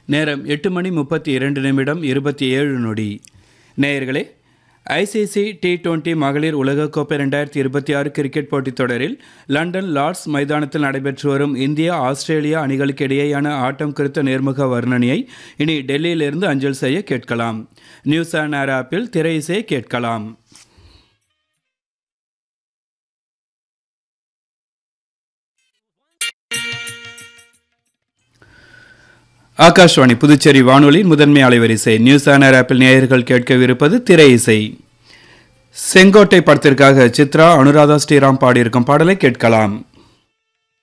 நேரம் எட்டு மணி முப்பத்தி இரண்டு நிமிடம் இருபத்தி ஏழு நொடி நேயர்களே ஐசிசி டி டுவெண்டி மகளிர் உலகக்கோப்பை ரெண்டாயிரத்தி இருபத்தி ஆறு கிரிக்கெட் போட்டித் தொடரில் லண்டன் லார்ட்ஸ் மைதானத்தில் நடைபெற்று வரும் இந்தியா ஆஸ்திரேலியா அணிகளுக்கு இடையேயான ஆட்டம் குறித்த நேர்முக வர்ணனையை இனி டெல்லியிலிருந்து அஞ்சல் செய்ய கேட்கலாம் நியூஸ் ஆன் ஏர் ஆப்பில் திரை இசையை கேட்கலாம் ஆகாஷ்வாணி புதுச்சேரி வானொலி முதன்மை அலைவரிசை நியூஸ் ஆனர் ஆப்பிள் நேயர்கள் கேட்கவிருப்பது திரை இசை செங்கோட்டை படத்திற்காக சித்ரா அனுராதா ஸ்ரீராம் பாடியிருக்கும் பாடலை கேட்கலாம்